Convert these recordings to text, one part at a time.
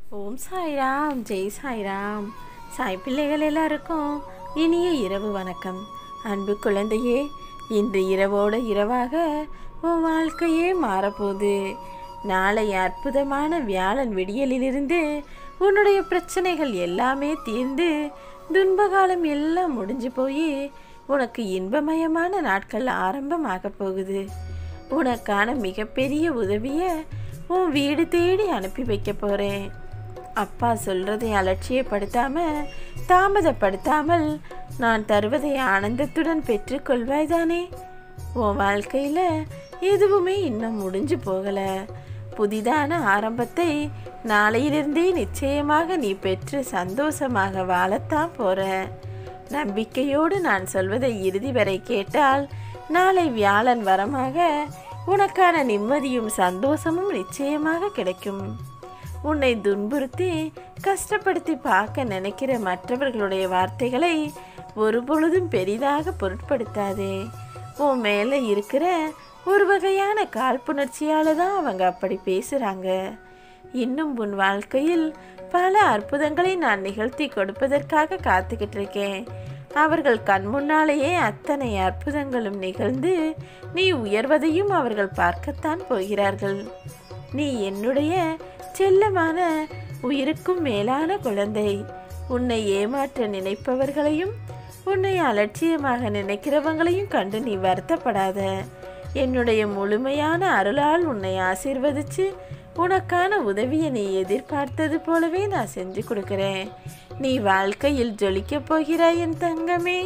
ஓம் சாய்ராம் ஜெய் சாய்ராம் சாய் பிள்ளைகள் எல்லாருக்கும் இனிய இரவு வணக்கம் அன்பு குழந்தையே இன்று இரவோட இரவாக உன் வாழ்க்கையே மாறப்போகுது நாளை அற்புதமான வியாழன் விடியலிலிருந்து உன்னுடைய பிரச்சனைகள் எல்லாமே தீர்ந்து துன்பகாலம் எல்லாம் முடிஞ்சு போய் உனக்கு இன்பமயமான நாட்கள் ஆரம்பமாக போகுது உனக்கான மிகப்பெரிய உதவியை உன் வீடு தேடி அனுப்பி வைக்க போகிறேன் அப்பா சொல்றதை அலட்சியப்படுத்தாம தாமதப்படுத்தாமல் நான் தருவதை ஆனந்தத்துடன் பெற்றுக்கொள்வாய் தானே உன் வாழ்க்கையில் எதுவுமே இன்னும் முடிஞ்சு போகல புதிதான ஆரம்பத்தை நாளையிலிருந்தே நிச்சயமாக நீ பெற்று சந்தோஷமாக வாழத்தான் போற நம்பிக்கையோடு நான் சொல்வதை இறுதி வரை கேட்டால் நாளை வியாழன் வரமாக உனக்கான நிம்மதியும் சந்தோஷமும் நிச்சயமாக கிடைக்கும் உன்னை துன்புறுத்தி கஷ்டப்படுத்தி பார்க்க நினைக்கிற மற்றவர்களுடைய வார்த்தைகளை ஒரு பொழுதும் பெரிதாக பொருட்படுத்தாதே உன் மேலே இருக்கிற ஒரு வகையான காழ்ப்புணர்ச்சியால தான் அவங்க அப்படி பேசுகிறாங்க இன்னும் உன் வாழ்க்கையில் பல அற்புதங்களை நான் நிகழ்த்தி கொடுப்பதற்காக காத்துக்கிட்டு இருக்கேன் அவர்கள் கண் முன்னாலேயே அத்தனை அற்புதங்களும் நிகழ்ந்து நீ உயர்வதையும் அவர்கள் பார்க்கத்தான் போகிறார்கள் நீ என்னுடைய செல்லமான உயிருக்கும் மேலான குழந்தை உன்னை ஏமாற்ற நினைப்பவர்களையும் உன்னை அலட்சியமாக நினைக்கிறவங்களையும் கண்டு நீ வருத்தப்படாத என்னுடைய முழுமையான அருளால் உன்னை ஆசீர்வதிச்சு உனக்கான உதவியை நீ எதிர்பார்த்தது போலவே நான் செஞ்சு கொடுக்குறேன் நீ வாழ்க்கையில் ஜொலிக்கப் போகிறாய் என் தங்கமே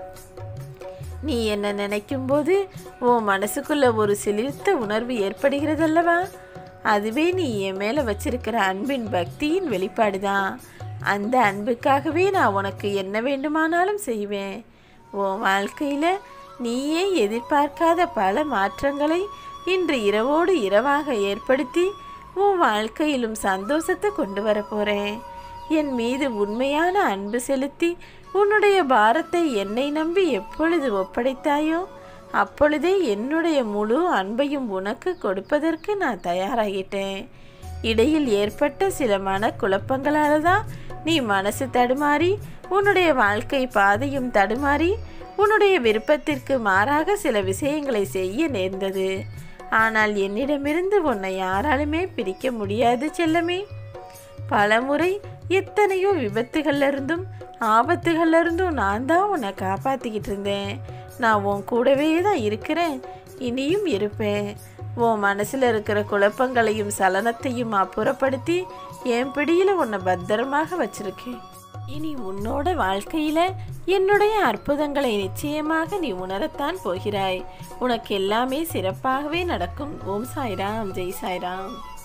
நீ என்ன நினைக்கும் போது உன் மனசுக்குள்ள ஒரு சிலிர்த்த உணர்வு ஏற்படுகிறதல்லவா அதுவே நீ என் மேலே வச்சிருக்கிற அன்பின் பக்தியின் வெளிப்பாடு தான் அந்த அன்புக்காகவே நான் உனக்கு என்ன வேண்டுமானாலும் செய்வேன் உன் வாழ்க்கையில் நீயே எதிர்பார்க்காத பல மாற்றங்களை இன்று இரவோடு இரவாக ஏற்படுத்தி உன் வாழ்க்கையிலும் சந்தோஷத்தை கொண்டு வர போகிறேன் என் மீது உண்மையான அன்பு செலுத்தி உன்னுடைய பாரத்தை என்னை நம்பி எப்பொழுது ஒப்படைத்தாயோ அப்பொழுதே என்னுடைய முழு அன்பையும் உனக்கு கொடுப்பதற்கு நான் தயாராகிட்டேன் இடையில் ஏற்பட்ட சில மன குழப்பங்களால தான் நீ மனசு தடுமாறி உன்னுடைய வாழ்க்கை பாதையும் தடுமாறி உன்னுடைய விருப்பத்திற்கு மாறாக சில விஷயங்களை செய்ய நேர்ந்தது ஆனால் என்னிடமிருந்து உன்னை யாராலுமே பிரிக்க முடியாது செல்லமே பலமுறை எத்தனையோ விபத்துகள்ல இருந்தும் ஆபத்துகள்ல இருந்தும் நான் தான் உன்னை காப்பாத்திக்கிட்டு இருந்தேன் நான் உன் கூடவே தான் இருக்கிறேன் இனியும் இருப்பேன் உன் மனசில் இருக்கிற குழப்பங்களையும் சலனத்தையும் அப்புறப்படுத்தி என் பிடியில் உன்னை பத்திரமாக வச்சிருக்கேன் இனி உன்னோட வாழ்க்கையில என்னுடைய அற்புதங்களை நிச்சயமாக நீ உணரத்தான் போகிறாய் உனக்கு எல்லாமே சிறப்பாகவே நடக்கும் ஓம் சாய்ராம் ஜெய் சாய்ராம்